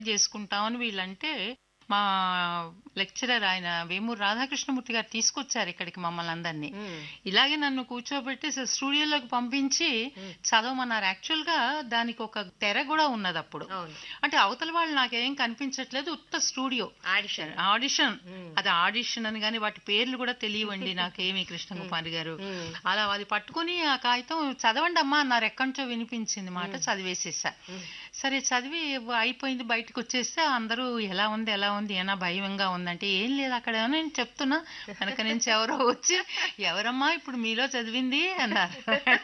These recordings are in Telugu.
చేసుకుంటామని వీళ్ళంటే మా లెక్చరర్ ఆయన వేమూరు రాధాకృష్ణమూర్తి గారు తీసుకొచ్చారు ఇక్కడికి మమ్మల్ని అందరినీ ఇలాగే నన్ను కూర్చోబెట్టి అసలు స్టూడియోలోకి పంపించి చదవమన్నారు యాక్చువల్ గా దానికి ఒక తెర కూడా ఉన్నది అప్పుడు అవును అంటే అవతల వాళ్ళు నాకేం కనిపించట్లేదు ఉత్త స్టూడియో ఆడిషన్ ఆడిషన్ అది ఆడిషన్ అని కానీ వాటి పేర్లు కూడా తెలియవండి నాకేమి కృష్ణకుమారి గారు అలా అది పట్టుకుని ఆ కాగితం చదవండి అమ్మా అన్నారు ఎక్కడి నుంచో వినిపించింది మాట చదివేసేసా సరే చదివి అయిపోయింది బయటకు వచ్చేస్తే అందరూ ఎలా ఉంది ఎలా ఉంది ఏనా భయంగా ఉందంటే ఏం లేదు అక్కడ ఏమో నేను చెప్తున్నా వెనక నుంచి ఎవరో వచ్చి ఎవరమ్మా ఇప్పుడు మీలో చదివింది అన్నారు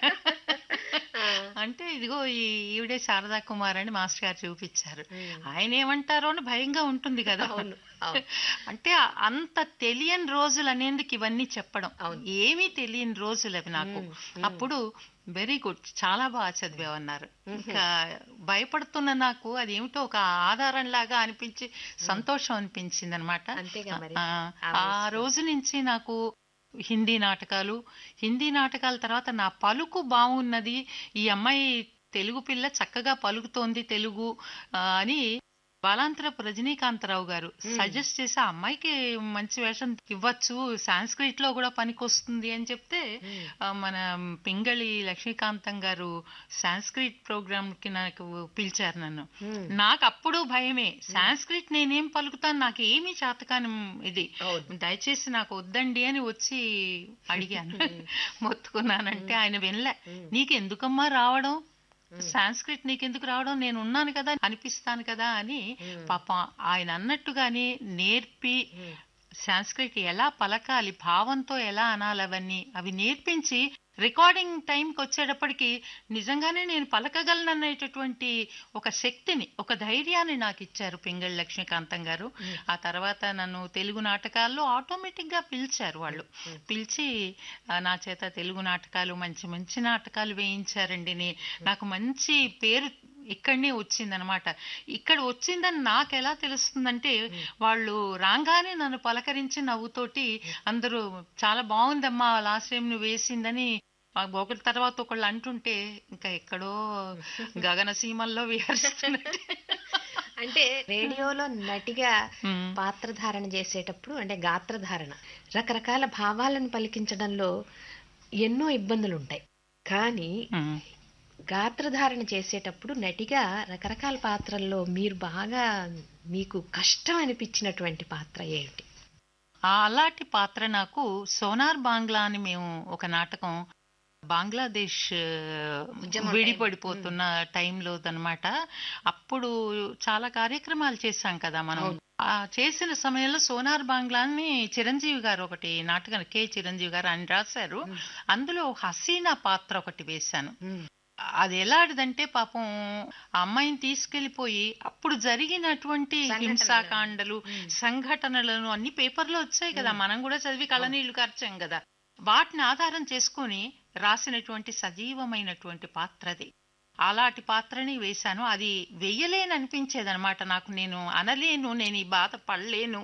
అంటే ఇదిగో ఈ ఈవిడే శారదా కుమార్ అని మాస్టర్ గారు చూపించారు ఆయన ఏమంటారో అని భయంగా ఉంటుంది కదా అవును, అవును. అంటే అంత తెలియని రోజులు అనేందుకు ఇవన్నీ చెప్పడం అవును. ఏమీ తెలియని రోజులు అవి నాకు అప్పుడు వెరీ గుడ్ చాలా బాగా చదివామన్నారు ఇంకా భయపడుతున్న నాకు అది ఏమిటో ఒక ఆధారం లాగా అనిపించి సంతోషం అనిపించింది అనమాట అంతేగా మరి. ఆ రోజు నుంచి నాకు హిందీ నాటకాలు హిందీ నాటకాల తర్వాత నా పలుకు బాగున్నది ఈ అమ్మాయి తెలుగు పిల్ల చక్కగా పలుకుతోంది తెలుగు ఆ, అని బాలాంతరపు రజనీకాంతరావు గారు సజెస్ట్ చేసి ఆ అమ్మాయికి మంచి వేషం ఇవ్వచ్చు సాంస్క్రిట్ లో కూడా పనికొస్తుంది అని చెప్తే ఆ, మన పింగళి లక్ష్మీకాంతం గారు సాంస్క్రిట్ ప్రోగ్రామ్ కి నాకు పిలిచారు నన్ను నాకు అప్పుడు భయమే సాంస్క్రిట్ నేనేం పలుకుతాను నాకు ఏమీ చేతకాని ఇది అవును. దయచేసి నాకు వద్దండి అని వచ్చి అడిగాను మొత్తుకున్నానంటే ఆయన వినలే నీకు ఎందుకమ్మా రావడం సాంస్క్రిట్ నీకెందుకు రావడం నేను ఉన్నాను కదా అనిపిస్తాను కదా అని పాపం ఆయన అన్నట్టుగానే నేర్పి సాంస్క్రిట్ ఎలా పలకాలి భావంతో ఎలా అనాలి అవన్నీ అవి నేర్పించి రికార్డింగ్ టైంకి వచ్చేటప్పటికి నిజంగానే నేను పలకగలననేటటువంటి ఒక శక్తిని ఒక ధైర్యాన్ని నాకు ఇచ్చారు పింగళి లక్ష్మీకాంతం గారు ఆ తర్వాత నన్ను తెలుగు నాటకాల్లో ఆటోమేటిక్ గా పిలిచారు వాళ్ళు పిలిచి ఆ, నా చేత తెలుగు నాటకాలు మంచి మంచి నాటకాలు వేయించారండి నే- నాకు మంచి పేరు ఇక్కడనే వచ్చిందనమాట ఇక్కడ వచ్చిందని నాకు ఎలా తెలుస్తుందంటే వాళ్ళు రాగానే నన్ను పలకరించి నవ్వుతోటి అందరూ చాలా బాగుందమ్మా లాస్ట్ టైం నువ్వు వేసిందని ఆ ఒకరి తర్వాత ఒకళ్ళు అంటుంటే ఇంకా ఎక్కడో గగన సీమల్లో విహరిస్తున్నట్టు అంటే రేడియోలో నటిగా మ్మ్. పాత్రధారణ చేసేటప్పుడు అంటే గాత్రధారణ రకరకాల భావాలను పలికించడంలో ఎన్నో ఇబ్బందులు ఉంటాయి కానీ ఉమ్. గాత్రధారణ చేసేటప్పుడు నటిగా రకరకాల పాత్రల్లో మీరు బాగా మీకు కష్టం అనిపించినటువంటి పాత్ర ఏమిటి ఆ అలాంటి పాత్ర నాకు సోనార్ బాంగ్లా అని మేము ఒక నాటకం బంగ్లాదేశ్ ఉద్యమం విడిపడిపోతున్న టైంలో అనమాట అప్పుడు చాలా కార్యక్రమాలు చేశాం కదా మనం ఆ చేసిన సమయంలో సోనార్ బాంగ్లాని చిరంజీవి గారు ఒకటి నాటకం కె చిరంజీవి గారు ఆయన రాశారు అందులో హసీనా పాత్ర ఒకటి వేశాను అది ఎలాంటిదంటే పాపం ఆ అమ్మాయిని తీసుకెళ్లిపోయి అప్పుడు జరిగినటువంటి హింసాకాండలు సంఘటనలను అన్ని పేపర్లో వచ్చాయి కదా మనం కూడా చదివి కళ్ళనీళ్లు కార్చాం కదా వాటిని ఆధారం చేసుకొని రాసినటువంటి సజీవమైనటువంటి పాత్రది అలాంటి పాత్రని వేశాను అది వెయ్యలేని అనిపించేది అనమాట నాకు నేను అనలేను నేను ఈ బాధ పడలేను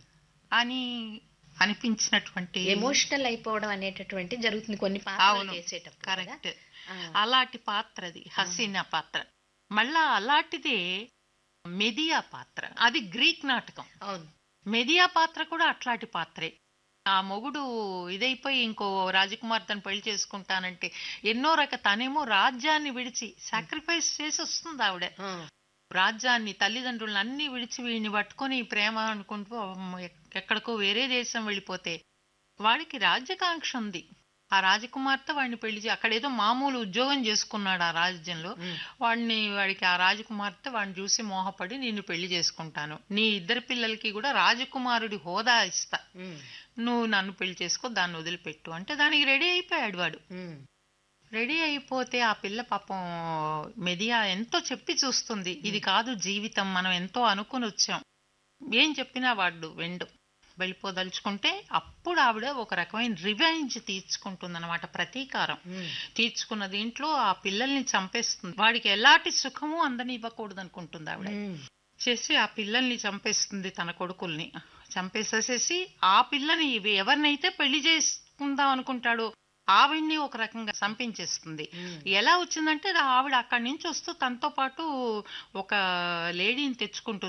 అని అనిపించినటువంటి ఎమోషనల్ అయిపోవడం అనేటటువంటి జరుగుతుంది కొన్ని పాత్రలు అవును చేసేటప్పుడు కదా. కరెక్ట్ ఆ. అలాంటి పాత్రది హసీనా పాత్ర మళ్ళా అలాంటిదే మెదియా పాత్ర అది గ్రీక్ నాటకం అవును మెదియా పాత్ర కూడా అట్లాంటి పాత్రే ఆ మొగుడు ఇదైపోయి ఇంకో రాజకుమార్ తను పెళ్లి చేసుకుంటానంటే ఎన్నో రక తనేమో రాజ్యాన్ని విడిచి సాక్రిఫైస్ చేసి వస్తుంది ఆవిడ ఆ. రాజ్యాన్ని తల్లిదండ్రులను అన్ని విడిచి వీడిని పట్టుకొని ప్రేమ అనుకుంటూ అమ్మ ఎక్- ఎక్కడికో వేరే దేశం వెళ్ళిపోతే వాడికి రాజ్యకాంక్ష ఉంది ఆ రాజకుమార్తె వాడిని పెళ్లి చే- అక్కడేదో మామూలు ఉద్యోగం చేసుకున్నాడు ఆ రాజ్యంలో వాడిని వాడికి ఆ రాజకుమార్తె వాడిని చూసి మోహపడి నిన్ను పెళ్లి చేసుకుంటాను నీ ఇద్దరు పిల్లలకి కూడా రాజకుమారుడి హోదా ఇస్తా ఉమ్. నువ్వు నన్ను పెళ్లి చేసుకో దాన్ని వదిలిపెట్టు అంటే దానికి రెడీ అయిపోయాడు వాడు ఉమ్. రెడీ అయిపోతే ఆ పిల్ల పాపం మెదియా ఎంతో చెప్పి చూస్తుంది ఇది కాదు జీవితం మనం ఎంతో అనుకుని వచ్చాం ఏం చెప్పినా వాడు వెండు వెళ్ళిపోదలుచుకుంటే అప్పుడు ఆవిడ ఒక రకమైన రివెంజ్ తీర్చుకుంటుంది అనమాట ప్రతీకారం ఉమ్. తీర్చుకున్న దీంట్లో ఆ పిల్లల్ని చంపేస్తుంది వాడికి ఎలాంటి సుఖము అందని ఇవ్వకూడదు అనుకుంటుంది ఆవిడ ఉమ్. చేసి ఆ పిల్లల్ని చంపేస్తుంది తన కొడుకుల్ని చంపేసేసేసి ఆ పిల్లని ఇవి ఎవరినైతే పెళ్లి చేసుకుందాం అనుకుంటాడో ఆవిడ్ని ఒక రకంగా సంపించేస్తుంది ఎలా వచ్చిందంటే ఆవిడ అక్కడి నుంచి వస్తూ తనతో పాటు ఒక లేడీని తెచ్చుకుంటుంది